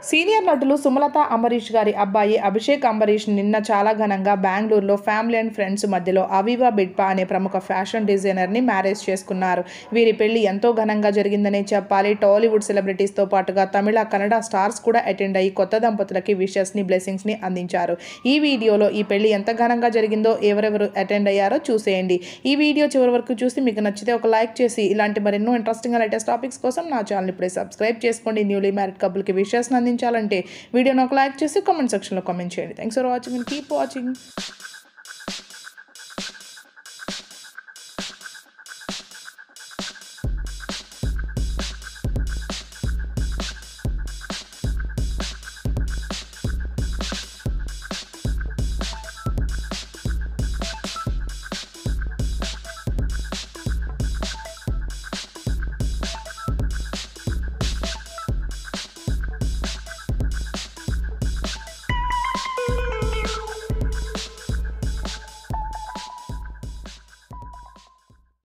senior నటులు సుమలత అంబరీష్ గారి అబ్బాయి అభిషేక్ అంబరీష్ నిన్న చాలా ఘనంగా బెంగళూరులో ఫ్యామిలీ అండ్ ఫ్రెండ్స్ మధ్యలో అవివా బిడ్పా అనే ప్రముఖ ఫ్యాషన్ డిజైనర్ని మ్యారేజ్ చేసుకున్నారు వీరి పెళ్లి ఎంతో ఘనంగా జరిగిందనే చెప్పాలి టాలీవుడ్ సెలబ్రిటీస్తో పాటుగా తమిళ కన్నడ స్టార్స్ కూడా అటెండ్ అయ్యి కొత్త దంపతులకి విషెస్ని బ్లెస్సింగ్స్ని అందించారు ఈ వీడియోలో ఈ పెళ్లి ఎంత ఘనంగా జరిగిందో ఎవరెవరు అటెండ్ అయ్యారో చూసేయండి ఈ వీడియో చివరి వరకు చూసి మీకు నచ్చితే ఒక లైక్ చేసి ఇలాంటి మరెన్నో ఇంట్రెస్టింగ్ లేటెస్ట్ టాపిక్స్ కోసం నా ఛానల్ ఇప్పుడే సబ్స్క్రైబ్ చేసుకోండి న్యూలీ మ్యారీడ్ కపుల్కి విషెస్ని అందించాలంటే వీడియోని ఒక లైక్ చేసి కామెంట్ సెక్షన్లో కామెంట్ చేయండి thanks for watching keep watching